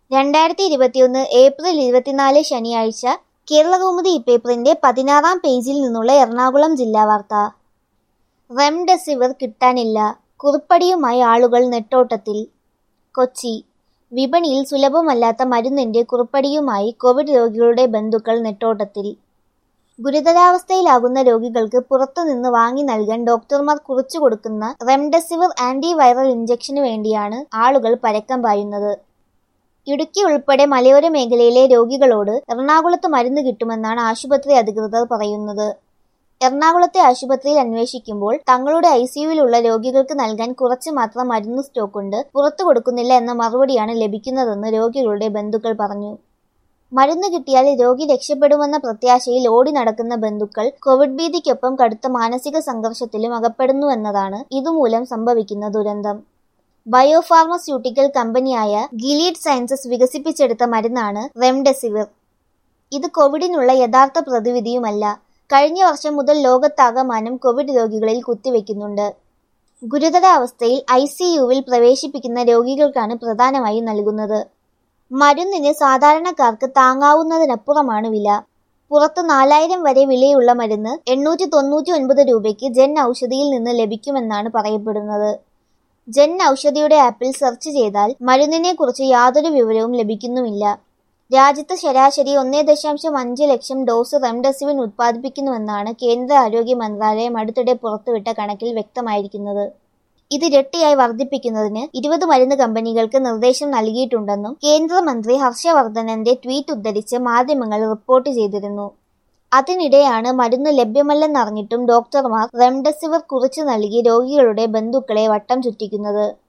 രണ്ടായിരത്തി ഇരുപത്തിയൊന്ന് ഏപ്രിൽ ഇരുപത്തിനാല് ശനിയാഴ്ച കേരളകൗമുദി ഇപ്പേപ്പറിന്റെ പതിനാറാം പേജിൽ നിന്നുള്ള എറണാകുളം ജില്ലാ വാർത്ത റെംഡെസിവിർ കിട്ടാനില്ല കുറിപ്പടിയുമായി ആളുകൾ നെട്ടോട്ടത്തിൽ കൊച്ചി വിപണിയിൽ സുലഭമല്ലാത്ത മരുന്നിന്റെ കുറിപ്പടിയുമായി കോവിഡ് രോഗികളുടെ ബന്ധുക്കൾ നെട്ടോട്ടത്തിൽ ഗുരുതരാവസ്ഥയിലാകുന്ന രോഗികൾക്ക് പുറത്തുനിന്ന് വാങ്ങി നൽകാൻ ഡോക്ടർമാർ കുറിച്ചു കൊടുക്കുന്ന റെംഡെസിവിർ ആന്റിവൈറൽ ഇഞ്ചക്ഷന് വേണ്ടിയാണ് ആളുകൾ പരക്കം പായുന്നത് ഇടുക്കി ഉൾപ്പെടെ മലയോര മേഖലയിലെ രോഗികളോട് എറണാകുളത്ത് മരുന്ന് കിട്ടുമെന്നാണ് ആശുപത്രി അധികൃതർ പറയുന്നത് എറണാകുളത്തെ ആശുപത്രിയിൽ അന്വേഷിക്കുമ്പോൾ തങ്ങളുടെ ഐസിയുവിലുള്ള രോഗികൾക്ക് നൽകാൻ കുറച്ച് മാത്രം മരുന്ന് സ്റ്റോക്കുണ്ട് പുറത്തു കൊടുക്കുന്നില്ല എന്ന മറുപടിയാണ് ലഭിക്കുന്നതെന്ന് രോഗികളുടെ ബന്ധുക്കൾ പറഞ്ഞു മരുന്ന് കിട്ടിയാൽ രോഗി രക്ഷപ്പെടുമെന്ന പ്രത്യാശയിൽ ഓടി നടക്കുന്ന ബന്ധുക്കൾ കോവിഡ് ഭീതിക്കൊപ്പം കടുത്ത മാനസിക സംഘർഷത്തിലും അകപ്പെടുന്നുവെന്നതാണ് ഇതുമൂലം സംഭവിക്കുന്ന ദുരന്തം ബയോഫാർമസ്യൂട്ടിക്കൽ കമ്പനിയായ ഗിലീഡ് സയൻസസ് വികസിപ്പിച്ചെടുത്ത മരുന്നാണ് റെംഡെസിവിർ ഇത് കോവിഡിനുള്ള യഥാർത്ഥ പ്രതിവിധിയുമല്ല കഴിഞ്ഞ വർഷം മുതൽ ലോകത്താകമാനം കോവിഡ് രോഗികളിൽ കുത്തിവെക്കുന്നുണ്ട് ഗുരുതരാവസ്ഥയിൽ ഐ സി യുവിൽ പ്രവേശിപ്പിക്കുന്ന രോഗികൾക്കാണ് പ്രധാനമായും നൽകുന്നത് മരുന്നിന് സാധാരണക്കാർക്ക് താങ്ങാവുന്നതിനപ്പുറമാണ് വില പുറത്ത് നാലായിരം വരെ വിലയുള്ള മരുന്ന് എണ്ണൂറ്റി തൊണ്ണൂറ്റി ഒൻപത് രൂപയ്ക്ക് ജൻ ഔഷധിയിൽ നിന്ന് ലഭിക്കുമെന്നാണ് പറയപ്പെടുന്നത് ജൻ ഔഷധിയുടെ ആപ്പിൽ സെർച്ച് ചെയ്താൽ മരുന്നിനെക്കുറിച്ച് യാതൊരു വിവരവും ലഭിക്കുന്നുമില്ല രാജ്യത്ത് ശരാശരി ഒന്നേ ദശാംശം അഞ്ച് ലക്ഷം ഡോസ് റെംഡെസിവിൻ ഉത്പാദിപ്പിക്കുന്നുവെന്നാണ് കേന്ദ്ര ആരോഗ്യ മന്ത്രാലയം അടുത്തിടെ പുറത്തുവിട്ട കണക്കിൽ വ്യക്തമായിരിക്കുന്നത് ഇത് ഇരട്ടിയായി വർദ്ധിപ്പിക്കുന്നതിന് ഇരുപത് മരുന്ന് കമ്പനികൾക്ക് നിർദ്ദേശം നൽകിയിട്ടുണ്ടെന്നും കേന്ദ്രമന്ത്രി ഹർഷവർദ്ധനന്റെ ട്വീറ്റ് ഉദ്ധരിച്ച് മാധ്യമങ്ങൾ റിപ്പോർട്ട് ചെയ്തിരുന്നു അതിനിടെയാണ് മരുന്ന് ലഭ്യമല്ലെന്നറിഞ്ഞിട്ടും ഡോക്ടർമാർ റെംഡെസിവിർ കുറിച്ചു നൽകി രോഗികളുടെ ബന്ധുക്കളെ വട്ടം ചുറ്റിക്കുന്നത്